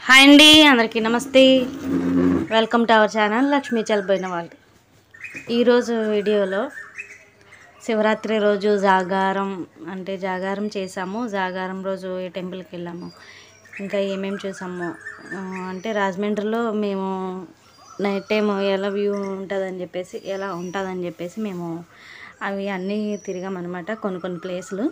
hi అండి అందరికీ నమస్తే welcome to our channel Lakshmi చల్పోయిన వాళ్ళు ఈరోజు వీడియోలో శివరాత్రి రోజు జాగారం అంటే జాగారం చేసాము జాగారం రోజు ఈ టెంపుల్కి వెళ్ళాము ఇంకా ఏమేమి చూసాము ఆ, అంటే రాజమండ్రిలో మేము నైట్ టైం ఎలా వ్యూ ఉంటుందని చెప్పేసి ఎలా ఉంటుందని చెప్పేసి మేము అవి అన్నీ తిరిగామన్నమాట కొన్ని కొన్ని ప్లేసులు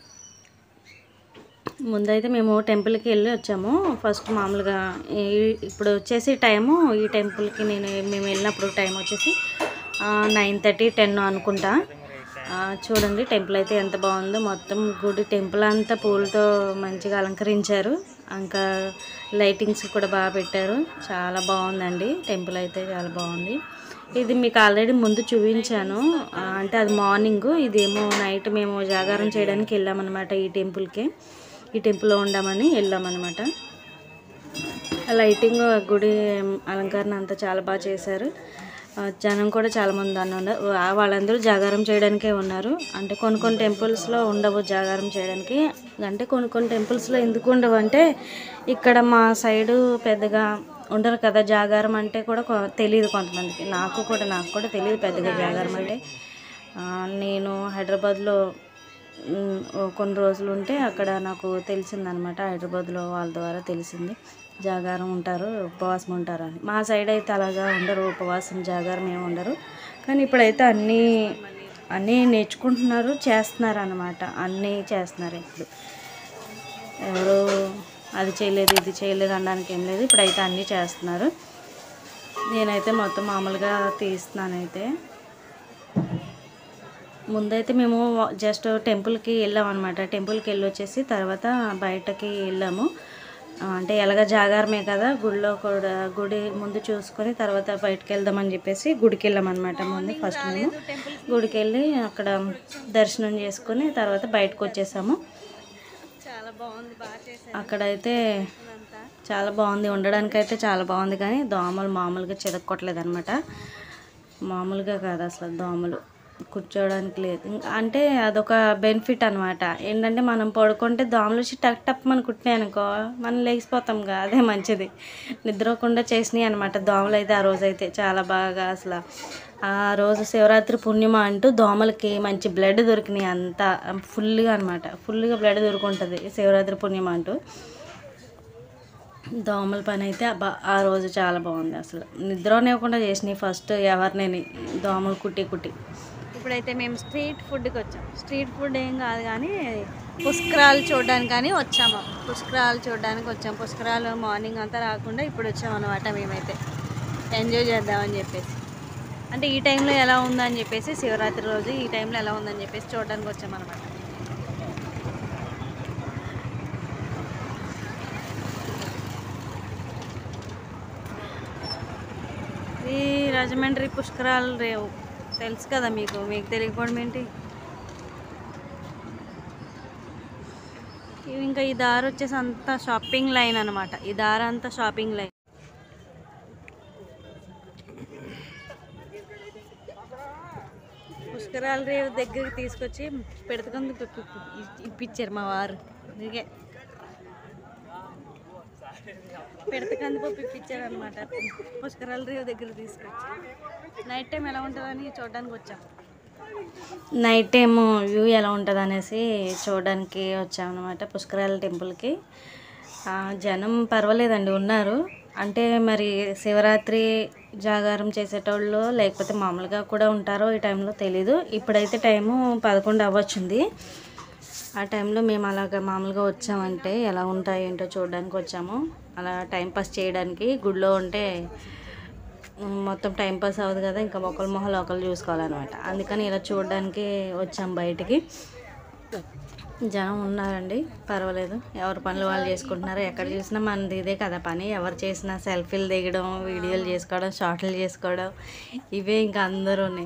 ముందైతే మేము టెంపుల్కి వెళ్ళి వచ్చాము ఫస్ట్ మామూలుగా ఈ- ఇప్పుడు వచ్చేసి టైము ఈ టెంపుల్కి నేను మేము వెళ్ళినప్పుడు టైం వచ్చేసి నైన్ థర్టీ టెన్ అనుకుంటా ఆ, చూడండి టెంపుల్ అయితే ఎంత బాగుందో మొత్తం గుడి టెంపుల్ అంతా పూలతో మంచిగా అలంకరించారు ఇంకా లైటింగ్స్ కూడా బాగా పెట్టారు చాలా బాగుందండి టెంపుల్ అయితే చాలా బాగుంది ఇది మీకు ఆల్రెడీ ముందు చూపించాను ఆ, అంటే అది మార్నింగ్ ఇదేమో నైట్ మేము జాగారం చేయడానికి వెళ్ళామన్నమాట ఈ టెంపుల్కి ఈ టెంపుల్లో ఉండామని వెళ్ళామన్నమాట లైటింగ్ గుడి అలంకరణ అంతా చాలా బాగా చేశారు ఆ, జనం కూడా చాలా మంది అన్న ఉన్నారు వా- వాళ్ళందరూ జాగారం చేయడానికే ఉన్నారు అంటే కొన్ని కొన్ని టెంపుల్స్లో ఉండవు జాగారం చేయడానికి అంటే కొన్ని కొన్ని టెంపుల్స్లో ఎందుకు ఉండవు అంటే ఇక్కడ మా సైడు పెద్దగా ఉండరు కదా జాగారం అంటే కూడా కొ- తెలియదు కొంతమందికి నాకు కూడా నాకు కూడా తెలియదు పెద్దగా జాగారం అంటే ఆ, నేను హైదరాబాద్లో మ్, ఓ కొన్ని రోజులు ఉంటే అక్కడ నాకు తెలిసిందనమాట హైదరాబాద్లో వాళ్ళ ద్వారా తెలిసింది జాగారం ఉంటారు ఉపవాసం ఉంటారు అని మా సైడ్ అయితే అలాగా ఉండరు ఉపవాసం జాగారం ఏమి ఉండరు కానీ ఇప్పుడైతే అన్నీ అన్నీ నేర్చుకుంటున్నారు చేస్తున్నారు అనమాట అన్నీ చేస్తున్నారు ఇప్పుడు ఎవరు అది చేయలేదు ఇది చేయలేదు అనడానికి ఏం లేదు ఇప్పుడైతే అన్నీ చేస్తున్నారు నేనైతే మొత్తం మామూలుగా తీస్తున్నానైతే ముందైతే మేము జస్ట్ టెంపుల్కి వెళ్ళాం అనమాట టెంపుల్కి వెళ్ళి వచ్చేసి తర్వాత బయటకి వెళ్ళాము ఆ, అంటే ఎలాగ జాగారమే కదా గుడిలో కూడా గుడి ముందు చూసుకొని తర్వాత బయటకు వెళ్దామని చెప్పేసి గుడికి వెళ్ళామన్నమాట ముందు ఫస్ట్ మేము గుడికి వెళ్ళి అక్కడ దర్శనం చేసుకొని తర్వాత బయటకు వచ్చేసాము చాలా బాగుంది బాగా చేశారు అక్కడైతే అంతా చాలా బాగుంది ఉండడానికి అయితే చాలా బాగుంది కానీ దోమలు మామూలుగా చితక్కొట్టలేదు అనమాట మామూలుగా కాదు అసలు దోమలు కూర్చోవడానికి లేదు ఇంకా అంటే అదొక బెనిఫిట్ అనమాట ఏంటంటే మనం పడుకుంటే దోమలు వచ్చి టక్ టప్ మన కుట్టినాయి అనుకో మనం లేచిపోతాం కదా అదే మంచిది నిద్రకుండా చేసినాయి అనమాట దోమలు అయితే ఆ రోజు అయితే చాలా బాగా అసలు ఆ రోజు శివరాత్రి పుణ్యమ అంటూ దోమలకి మంచి బ్లడ్ దొరికినాయి అంతా ఫుల్గా అనమాట ఫుల్గా బ్లడ్ దొరుకుంటుంది శివరాత్రి పుణ్యమ అంటూ దోమల పని అయితే అబ్బా ఆ రోజు చాలా బాగుంది అసలు నిద్రనివ్వకుండా చేసినాయి ఫస్ట్ ఎవరినేని దోమలు కుట్టి కుట్టి ఇప్పుడైతే మేము స్ట్రీట్ ఫుడ్కి వచ్చాం స్ట్రీట్ ఫుడ్ ఏం కాదు కానీ పుష్కరాలు చూడడానికి కానీ వచ్చాము పుష్కరాలు చూడడానికి వచ్చాం పుష్కరాలు మార్నింగ్ అంతా రాకుండా ఇప్పుడు వచ్చాం అనమాట మేమైతే ఎంజాయ్ చేద్దామని చెప్పేసి అంటే ఈ టైంలో ఎలా ఉందని చెప్పేసి శివరాత్రి రోజు ఈ టైంలో ఎలా ఉందని చెప్పేసి చూడడానికి వచ్చామన్నమాట ఈ రాజమండ్రి పుష్కరాలు రేవు తెలుసు కదా మీకు మీకు తెలియకపోవడం ఏంటి ఇవి ఇంకా ఈ దారి వచ్చేసి అంతా షాపింగ్ లైన్ అనమాట ఈ దారి అంతా షాపింగ్ లైన్ పుష్కరాల రేవు దగ్గరికి తీసుకొచ్చి పెడతకందు ఇప్పించారు మా వారు అందుకే పెడతకంది పప్పు ఇప్పించారు అనమాట పుష్కరాల రేవు దగ్గర తీసుకొచ్చి నైట్ టైం ఎలా ఉంటుందని చూడడానికి వచ్చాం నైట్ టైం వ్యూ ఎలా ఉంటుంది అనేసి చూడడానికి వచ్చామన్నమాట పుష్కరాల టెంపుల్కి ఆ, జనం పర్వాలేదండి ఉన్నారు అంటే మరి శివరాత్రి జాగారం చేసేటోళ్ళు లేకపోతే మామూలుగా కూడా ఉంటారో ఈ టైంలో తెలీదు ఇప్పుడైతే టైము పదకొండు అవ్వచ్చుంది ఆ టైంలో మేము అలాగ మామూలుగా వచ్చామంటే ఎలా ఉంటాయి ఏంటో చూడడానికి వచ్చాము అలా టైం పాస్ చేయడానికి గుడిలో ఉంటే ఉమ్, మొత్తం టైం పాస్ అవ్వదు కదా ఇంకా ఒకరి మొహలు ఒకరు చూసుకోవాలన్నమాట అందుకని ఇలా చూడడానికి వచ్చాం బయటికి జనం ఉన్నారండి పర్వాలేదు ఎవరి పనులు వాళ్ళు చేసుకుంటున్నారు ఎక్కడ చూసినా మనది ఇదే కదా పని ఎవరు చేసినా సెల్ఫీలు దిగడం వీడియోలు చేసుకోవడం షార్ట్లు చేసుకోవడం ఇవే ఇంకా అందరూనే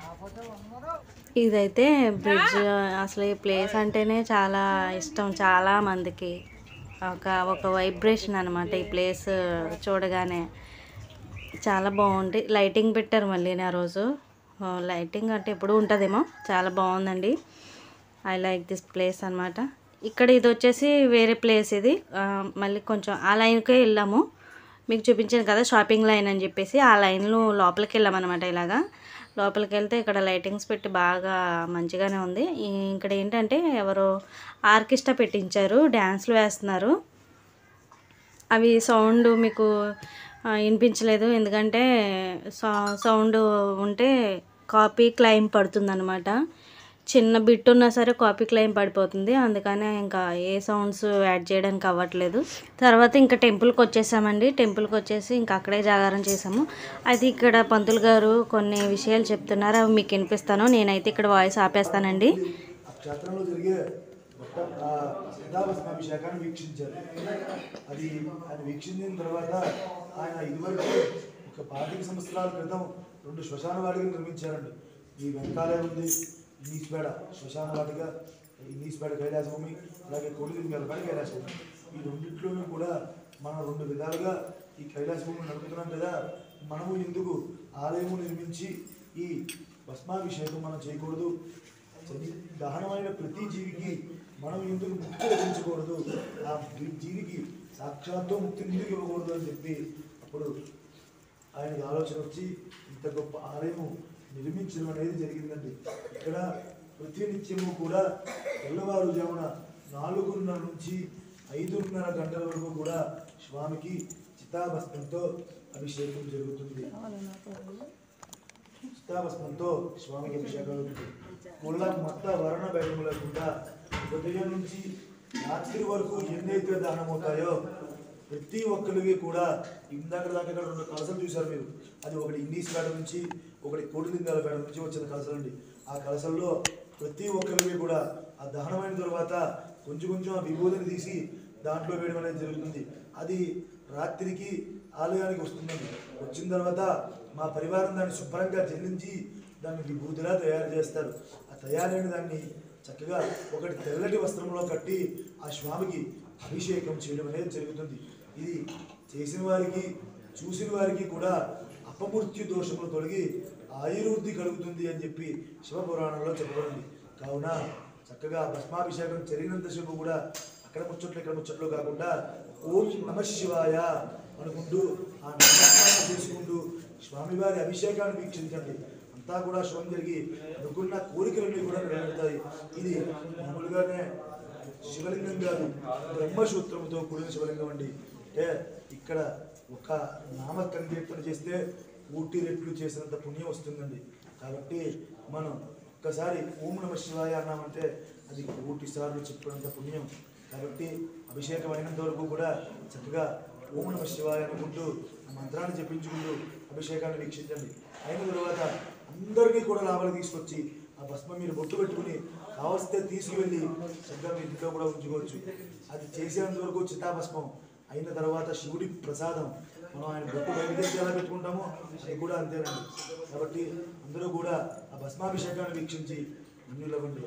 ఇదైతే బ్రిడ్జ్ అసలు ఈ ప్లేస్ అంటేనే చాలా ఇష్టం చాలా మందికి ఒక ఒక వైబ్రేషన్ అనమాట ఈ ప్లేస్ చూడగానే చాలా బాగుంది లైటింగ్ పెట్టారు మళ్ళీ ఆ రోజు లైటింగ్ అంటే ఎప్పుడు ఉంటుందేమో చాలా బాగుందండి ఐ లైక్ దిస్ ప్లేస్ అనమాట ఇక్కడ ఇది వచ్చేసి వేరే ప్లేస్ ఇది ఆ, మళ్ళీ కొంచెం ఆ లైన్కే వెళ్ళాము మీకు చూపించాను కదా షాపింగ్ లైన్ అని చెప్పేసి ఆ లైన్లో లోపలికి వెళ్ళామన్నమాట ఇలాగా లోపలికి వెళ్తే ఇక్కడ లైటింగ్స్ పెట్టి బాగా మంచిగానే ఉంది ఈ- ఇక్కడ ఏంటంటే ఎవరో ఆర్కెస్ట్రా పెట్టించారు డ్యాన్స్లు వేస్తున్నారు అవి సౌండ్ మీకు ఆ, వినిపించలేదు ఎందుకంటే సౌ- సౌండ్ ఉంటే కాపీ క్లైమ్ పడుతుందన్నమాట చిన్న బిట్ ఉన్నా సరే కాపీ క్లైమ్ పడిపోతుంది అందుకనే ఇంకా ఏ సౌండ్స్ యాడ్ చేయడానికి అవ్వట్లేదు తర్వాత ఇంకా టెంపుల్కి వచ్చేసామండి టెంపుల్కి వచ్చేసి ఇంకా అక్కడే జాగారం చేసాము అది ఇక్కడ పంతులు గారు కొన్ని విషయాలు చెప్తున్నారు అవి మీకు వినిపిస్తాను నేనైతే ఇక్కడ వాయిస్ ఆపేస్తానండి ఆ క్షేత్రంలో జరిగే మొత్తం ఆ సిద్ధాభస్మాభిషేకాన్ని వీక్షించారు అది ఆయన వీక్షించిన తర్వాత ఆయన ఇదివరకు ఒక పాతిక సంవత్సరాల క్రితం రెండు శ్మశాన వాటికలు నిర్మించారండి ఈ వెనకాలే ఉంది ఇనీస్పేడ శ్మశాన వాటిక ఇనీస్పేడ కైలాసభూమి అలాగే కోడిలింగాల పైన కైలాసభూమి ఈ రెండిట్లోనూ కూడా మనం రెండు విధాలుగా ఈ కైలాసభూమిని నడుపుతున్నాం కదా మనము ఎందుకు ఆలయము నిర్మించి ఈ భస్మాభిషేకం మనం చేయకూడదు చని దహనమైన ప్రతి జీవికి మనం ఎందుకు ముక్తి లభించకూడదు ఆ జీ- జీవికి సాక్షాత్తు ముక్తిని ఎందుకు ఇవ్వకూడదు అని చెప్పి అప్పుడు ఆయనకి ఆలోచన వచ్చి ఇంత గొప్ప ఆలయము నిర్మించడం అనేది జరిగిందండి ఇక్కడ ప్రతి నిత్యము కూడా తెల్లవారుజామున నాలుగున్నర నుంచి ఐదున్నర గంటల వరకు కూడా స్వామికి చితాభస్మంతో అభిషేకం జరుగుతుంది చిత్తాభస్మంతో స్వామికి అభిషేకం అవుతుంది కుల మత వర్ణ భేదము లేకుండా ఉదయం నుంచి రాత్రి వరకు ఎన్నైతే దహనం అవుతాయో ప్రతి ఒక్కరికి కూడా ఇందాక దాకా ఇక్కడ రెండు కలసలు చూశారు మీరు అది ఒకటి ఇంగ్లీష్ పేడ నుంచి ఒకటి కోటిలింగాల పేడ నుంచి వచ్చిన కలసలండి ఆ కలసల్లో ప్రతి ఒక్కరికి కూడా ఆ దహనమైన తర్వాత కొంచెం కొంచెం ఆ విభూతిని తీసి దాంట్లో వేయడం అనేది జరుగుతుంది అది రాత్రికి ఆలయానికి వస్తుందండి వచ్చిన తర్వాత మా పరివారం దాన్ని శుభ్రంగా చెల్లించి దాన్ని విభూతిలా తయారు చేస్తారు ఆ తయారైన దాన్ని చక్కగా ఒకటి తెల్లటి వస్త్రంలో కట్టి ఆ స్వామికి అభిషేకం చేయడం అనేది జరుగుతుంది ఇది చేసిన వారికి చూసిన వారికి కూడా అపమృత్యు దోషములు తొలగి ఆయుర్వృద్ధి కలుగుతుంది అని చెప్పి శివపురాణంలో చెప్పబడింది కావున చక్కగా భస్మాభిషేకం జరిగినంతసేపు కూడా అక్కడ ముచ్చట్లు ఇక్కడ ముచ్చట్లు కాకుండా ఓం నమ శివాయ అనుకుంటూ ఆ నమస్కారం చేసుకుంటూ స్వామివారి అభిషేకాన్ని వీక్షించండి అంతా కూడా శుభం జరిగి అనుకున్న కోరికలన్నీ కూడా నెరవేరుతాయి ఇది మామూలుగానే శివలింగం కాదు బ్రహ్మసూత్రంతో కూడిన శివలింగం అండి అంటే ఇక్కడ ఒక నామ సంకీర్తన చేస్తే ఊటి రెట్లు చేసినంత పుణ్యం వస్తుందండి కాబట్టి మనం ఒక్కసారి ఓం నమ శివాయ అన్నామంటే అది కోటి సార్లు చెప్పినంత పుణ్యం కాబట్టి అభిషేకం అయినంత వరకు కూడా చక్కగా ఓం నమ శివాయ అనుకుంటూ ఆ మంత్రాన్ని జపించుకుంటూ అభిషేకాన్ని వీక్షించండి అయిన తర్వాత అందరికీ కూడా లాభాలు తీసుకొచ్చి ఆ భస్మం మీరు బొట్టు పెట్టుకుని కావలిస్తే తీసుకువెళ్ళి చక్కగా మీ ఇంట్లో కూడా ఉంచుకోవచ్చు అది చేసేంత వరకు చిత్తాభస్మం అయిన తర్వాత శివుడి ప్రసాదం మనం ఆయన బొట్టు బయలుదేరి ఎలా పెట్టుకుంటామో అది కూడా అంతేనండి కాబట్టి అందరూ కూడా ఆ భస్మాభిషేకాన్ని వీక్షించి విన్నులవ్వండి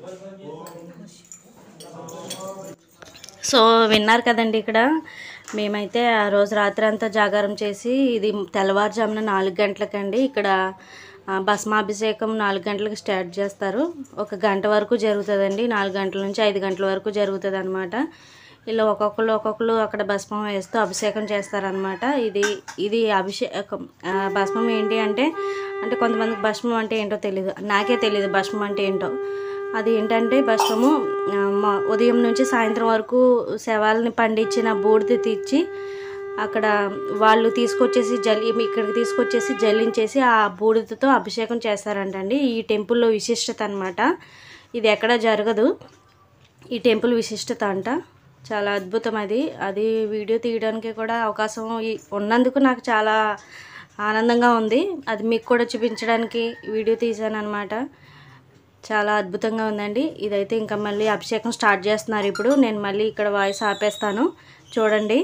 సో విన్నారు కదండి ఇక్కడ మేమైతే ఆ రోజు రాత్రి అంతా జాగారం చేసి ఇది తెల్లవారుజామున నాలుగు గంటలకండి ఇక్కడ ఆ, భస్మాభిషేకం నాలుగు గంటలకు స్టార్ట్ చేస్తారు ఒక గంట వరకు జరుగుతుందండి నాలుగు గంటల నుంచి ఐదు గంటల వరకు జరుగుతుంది అనమాట ఇలా ఒక్కొక్కరు ఒక్కొక్కరు అక్కడ భస్మం వేస్తూ అభిషేకం చేస్తారనమాట ఇది ఇది అభిషేకం ఆ, భస్మం ఏంటి అంటే అంటే కొంతమందికి భస్మం అంటే ఏంటో తెలియదు నాకే తెలియదు భస్మం అంటే ఏంటో అది ఏంటంటే భస్మము ఆ, మా ఉదయం నుంచి సాయంత్రం వరకు శవాలని పండించిన బూడిద తెచ్చి అక్కడ వాళ్ళు తీసుకొచ్చేసి జల్లి ఇక్కడికి తీసుకొచ్చేసి జల్లించేసి ఆ బూడిదతో అభిషేకం చేస్తారంటండి ఈ టెంపుల్లో విశిష్టత అనమాట ఇది ఎక్కడ జరగదు ఈ టెంపుల్ విశిష్టత అంట చాలా అద్భుతం అది అది వీడియో తీయడానికి కూడా అవకాశం ఈ- ఉన్నందుకు నాకు చాలా ఆనందంగా ఉంది అది మీకు కూడా చూపించడానికి వీడియో తీశాను అనమాట చాలా అద్భుతంగా ఉందండి ఇదైతే ఇంకా మళ్ళీ అభిషేకం స్టార్ట్ చేస్తున్నారు ఇప్పుడు నేను మళ్ళీ ఇక్కడ వాయిస్ ఆపేస్తాను చూడండి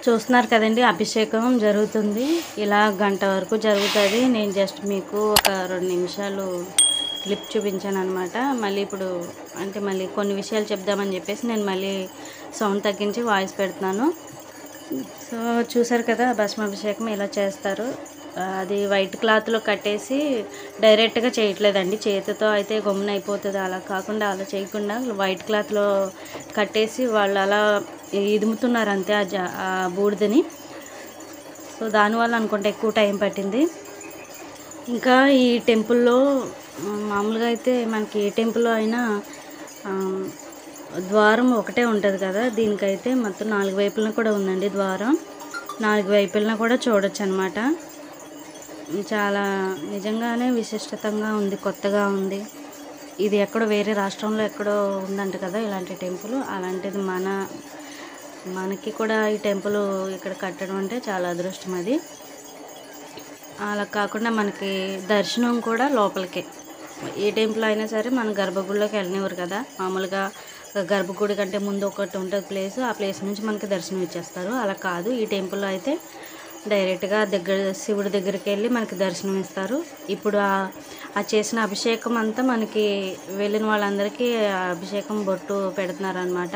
చూస్తున్నారు కదండి అభిషేకం జరుగుతుంది ఇలా గంట వరకు జరుగుతుంది నేను జస్ట్ మీకు ఒక రెండు నిమిషాలు క్లిప్ చూపించాను అనమాట మళ్ళీ ఇప్పుడు అంటే మళ్ళీ కొన్ని విషయాలు చెప్దామని చెప్పేసి నేను మళ్ళీ సౌండ్ తగ్గించి వాయిస్ పెడుతున్నాను సో చూసారు కదా భస్మాభిషేకం ఇలా చేస్తారు ఆ, అది వైట్ క్లాత్లో కట్టేసి డైరెక్ట్గా చేయట్లేదండి చేతితో అయితే గమ్మున అయిపోతుంది అలా కాకుండా అలా చేయకుండా వైట్ క్లాత్లో కట్టేసి వాళ్ళు అలా ఇదుముతున్నారు అంతే ఆ జా ఆ బూడిదని సో దానివల్ల అనుకుంటే ఎక్కువ టైం పట్టింది ఇంకా ఈ టెంపుల్లో ఆ, మామూలుగా అయితే మనకి ఏ టెంపుల్లో అయినా ఆ, ద్వారం ఒకటే ఉంటుంది కదా దీనికైతే మొత్తం నాలుగు వైపులన కూడా ఉందండి ద్వారం నాలుగు వైపులన కూడా చూడొచ్చు అనమాట చాలా నిజంగానే విశిష్టతంగా ఉంది కొత్తగా ఉంది ఇది ఎక్కడో వేరే రాష్ట్రంలో ఎక్కడో ఉందంట కదా ఇలాంటి టెంపుల్ అలాంటిది మన మనకి కూడా ఈ టెంపుల్ ఇక్కడ కట్టడం అంటే చాలా అదృష్టం అది అలా కాకుండా మనకి దర్శనం కూడా లోపలికే ఏ టెంపుల్ అయినా సరే మన గర్భగుడిలోకి వెళ్ళనివ్వరు కదా మామూలుగా గర్భగుడి కంటే ముందు ఒకటి ఉంటుంది ప్లేస్ ఆ ప్లేస్ నుంచి మనకి దర్శనం ఇచ్చేస్తారు అలా కాదు ఈ టెంపుల్లో అయితే డైరెక్ట్గా దగ్గర శివుడి దగ్గరికి వెళ్ళి మనకి దర్శనం ఇస్తారు ఇప్పుడు ఆ ఆ చేసిన అభిషేకం అంతా మనకి వెళ్ళిన వాళ్ళందరికీ ఆ అభిషేకం బొట్టు పెడుతున్నారు అనమాట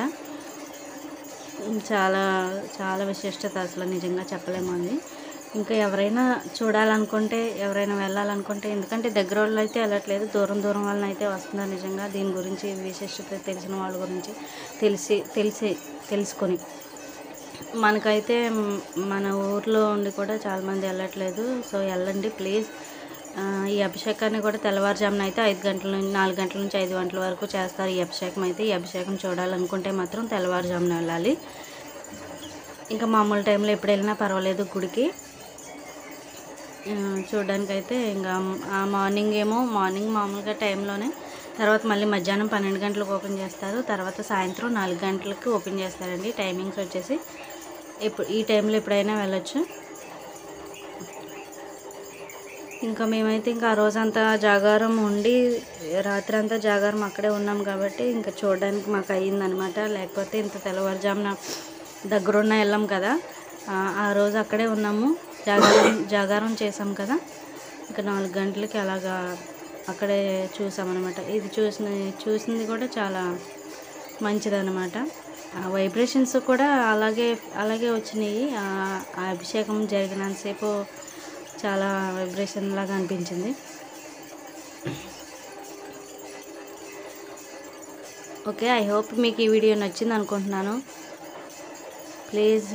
చాలా చాలా విశిష్టత అసలు నిజంగా చెప్పలేము అండి ఇంకా ఎవరైనా చూడాలనుకుంటే ఎవరైనా వెళ్ళాలనుకుంటే ఎందుకంటే దగ్గర వాళ్ళు అయితే వెళ్ళట్లేదు దూరం దూరం వాళ్ళని అయితే వస్తున్నారు నిజంగా దీని గురించి విశిష్టత తెలిసిన వాళ్ళ గురించి తెలిసి తెలిసి తెలుసుకొని మనకైతే మ్, మన ఊర్లో ఉండి కూడా చాలామంది వెళ్ళట్లేదు సో వెళ్ళండి ప్లీజ్ ఆ, ఈ అభిషేకాన్ని కూడా తెల్లవారుజామున అయితే ఐదు గంటల నుంచి నాలుగు గంటల నుంచి ఐదు గంటల వరకు చేస్తారు ఈ అభిషేకం అయితే ఈ అభిషేకం చూడాలనుకుంటే మాత్రం తెల్లవారుజామున వెళ్ళాలి ఇంకా మామూలు టైంలో ఎప్పుడు వెళ్ళినా పర్వాలేదు గుడికి ఆ, చూడడానికైతే ఇంకా ఆ మార్నింగ్ ఏమో మార్నింగ్ మామూలుగా టైంలోనే తర్వాత మళ్ళీ మధ్యాహ్నం పన్నెండు గంటలకు ఓపెన్ చేస్తారు తర్వాత సాయంత్రం నాలుగు గంటలకు ఓపెన్ చేస్తారండి టైమింగ్స్ వచ్చేసి ఇప్పుడు ఈ టైంలో ఎప్పుడైనా వెళ్ళొచ్చు ఇంకా మేమైతే ఇంకా ఆ రోజంతా జాగారం ఉండి రాత్రి అంతా జాగారం అక్కడే ఉన్నాం కాబట్టి ఇంకా చూడడానికి మాకు అయ్యిందనమాట లేకపోతే ఇంత తెల్లవారుజామున దగ్గరున్న వెళ్ళాం కదా ఆ, ఆ రోజు అక్కడే ఉన్నాము జాగారం జాగారం చేసాం కదా ఇంకా నాలుగు గంటలకి అలాగా అక్కడే చూసామన్నమాట ఇది చూసిన చూసింది కూడా చాలా మంచిదన్నమాట ఆ వైబ్రేషన్స్ కూడా అలాగే అలాగే వచ్చినాయి ఆ ఆ అభిషేకం జరిగినంతసేపు చాలా వైబ్రేషన్ లాగా అనిపించింది ఓకే ఐ హోప్ మీకు ఈ వీడియో నచ్చింది అనుకుంటున్నాను ప్లీజ్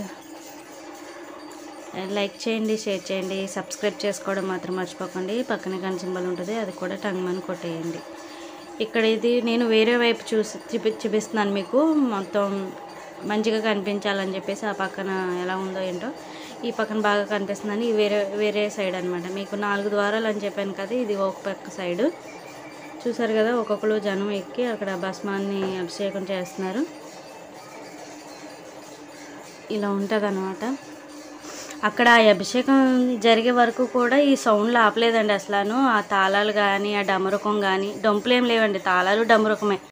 లైక్ చేయండి షేర్ చేయండి సబ్స్క్రైబ్ చేసుకోవడం మాత్రం మర్చిపోకండి పక్కనే గన్ సింబల్ ఉంటుంది అది కూడా టంగ్ మని కొట్టేయండి ఇక్కడ ఇది నేను వేరే వైపు చూసి చూపి చూపిస్తున్నాను మీకు మొత్తం మంచిగా కనిపించాలని చెప్పేసి ఆ పక్కన ఎలా ఉందో ఏంటో ఈ పక్కన బాగా కనిపిస్తుందని ఇది వేరే వేరే సైడ్ అనమాట మీకు నాలుగు ద్వారాలు అని చెప్పాను కదా ఇది ఒక పక్క సైడు చూసారు కదా ఒక్కొక్కరు జనం ఎక్కి అక్కడ భస్మాన్ని అభిషేకం చేస్తున్నారు ఇలా ఉంటుంది అక్కడ ఆ అభిషేకం జరిగే వరకు కూడా ఈ సౌండ్లు ఆపలేదండి అసలు ఆ తాళాలు కానీ ఆ డమరుకం కానీ డొంపులు ఏం లేవండి తాళాలు డమరుకమే